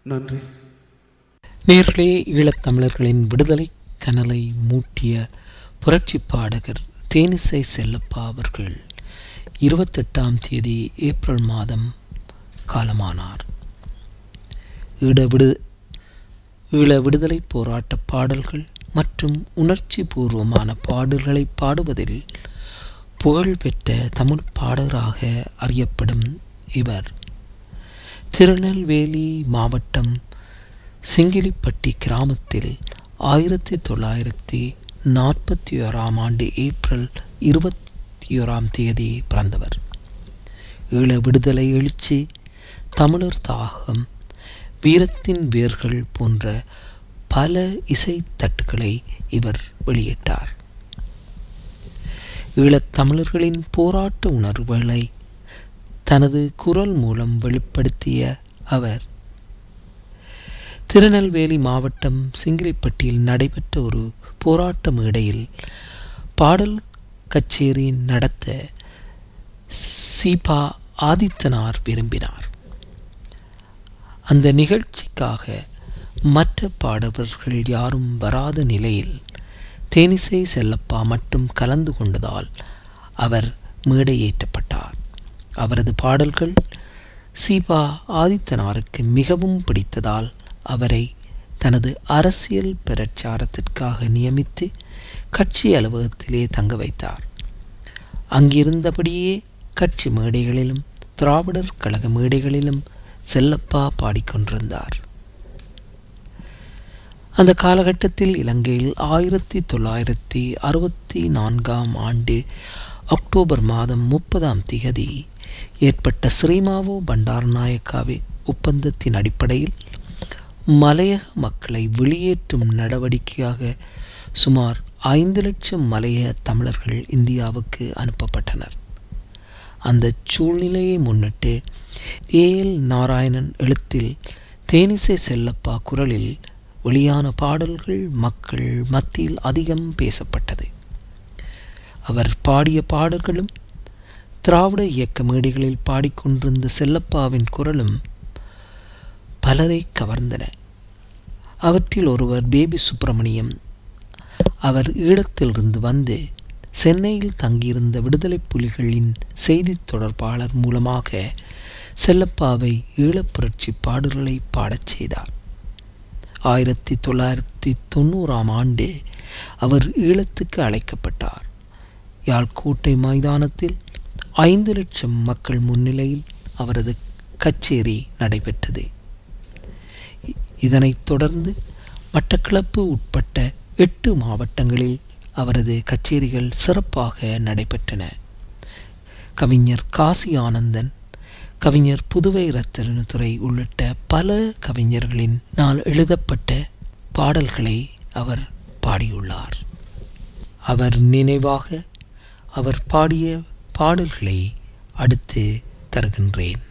நன்றி நேர்களே ஈழத்தமிழர்களின் விடுதலை கனலை மூட்டிய புரட்சி பாடகர் தேனிசை செல்லப்பா அவர்கள் இருபத்தெட்டாம் தேதி ஏப்ரல் மாதம் காலமானார் ஈழ விடு ஈழ விடுதலை போராட்ட பாடல்கள் மற்றும் உணர்ச்சி பூர்வமான பாடல்களை பாடுவதில் புகழ்பெற்ற தமிழ் பாடகராக அறியப்படும் இவர் திருநெல்வேலி மாவட்டம் சிங்கிலிப்பட்டி கிராமத்தில் ஆயிரத்தி தொள்ளாயிரத்தி நாற்பத்தி ஓராம் ஆண்டு ஏப்ரல் இருபத்தி ஓராம் தேதி பிறந்தவர் ஈழ விடுதலை எழுச்சி தமிழர் தாகம் வீரத்தின் வேர்கள் போன்ற பல இசைத்தட்டுகளை இவர் வெளியிட்டார் ஈழத்தமிழர்களின் போராட்ட உணர்வுகளை தனது குரல் மூலம் வெளிப்படுத்திய அவர் திருநெல்வேலி மாவட்டம் சிங்கிரிப்பட்டியில் நடைபெற்ற ஒரு போராட்ட மேடையில் பாடல் கச்சேரி நடத்த சீபா ஆதித்தனார் விரும்பினார் அந்த நிகழ்ச்சிக்காக மற்ற பாடவர்கள் யாரும் வராத நிலையில் தேனிசை செல்லப்பா மட்டும் கலந்து கொண்டதால் அவர் மேடையேற்றப்பட்டார் அவரது பாடல்கள் சீபா ஆதித்தனாருக்கு மிகவும் பிடித்ததால் அவரை தனது அரசியல் பிரச்சாரத்திற்காக நியமித்து கட்சி அலுவலகத்திலே தங்க வைத்தார் அங்கிருந்தபடியே கட்சி மேடைகளிலும் திராவிடர் கழக மேடைகளிலும் செல்லப்பா பாடிக்கொண்டிருந்தார் அந்த காலகட்டத்தில் இலங்கையில் ஆயிரத்தி தொள்ளாயிரத்தி அறுபத்தி நான்காம் ஆண்டு அக்டோபர் மாதம் முப்பதாம் திகதி ஏற்பட்ட ஸ்ரீமாவோ பண்டாரநாயக்காவே ஒப்பந்தத்தின் அடிப்படையில் மலையக மக்களை வெளியேற்றும் நடவடிக்கையாக சுமார் ஐந்து லட்சம் மலையக தமிழர்கள் இந்தியாவுக்கு அனுப்பப்பட்டனர் அந்த சூழ்நிலையை முன்னிட்டு ஏஎல் நாராயணன் எழுத்தில் தேனிசை செல்லப்பா குரலில் வெளியான பாடல்கள் மக்கள் மத்தியில் அதிகம் பேசப்பட்டது அவர் பாடிய பாடல்களும் திராவிட இயக்க மேடைகளில் பாடிக்கொண்டிருந்த செல்லப்பாவின் குரலும் பலரை கவர்ந்தன அவற்றில் ஒருவர் பேபி சுப்பிரமணியம் அவர் ஈழத்திலிருந்து வந்து சென்னையில் தங்கியிருந்த விடுதலை புலிகளின் செய்தி தொடர்பாளர் மூலமாக செல்லப்பாவை ஈழப்புரட்சி பாடல்களை பாடச் செய்தார் ஆயிரத்தி தொள்ளாயிரத்தி தொண்ணூறாம் ஆண்டு அவர் ஈழத்துக்கு அழைக்கப்பட்டார் யாழ்கோட்டை மைதானத்தில் ஐந்து லட்சம் மக்கள் முன்னிலையில் அவரது கச்சேரி நடைபெற்றது இதனைத் தொடர்ந்து மட்டக்களப்பு உட்பட்ட எட்டு மாவட்டங்களில் அவரது கச்சேரிகள் சிறப்பாக நடைபெற்றன கவிஞர் காசி ஆனந்தன் கவிஞர் புதுவை ரத்தனத்துறை உள்ளிட்ட பல கவிஞர்களின் நாள் எழுதப்பட்ட பாடல்களை அவர் பாடியுள்ளார் அவர் நினைவாக அவர் பாடிய பாடல்களை அடுத்து தருகின்றேன்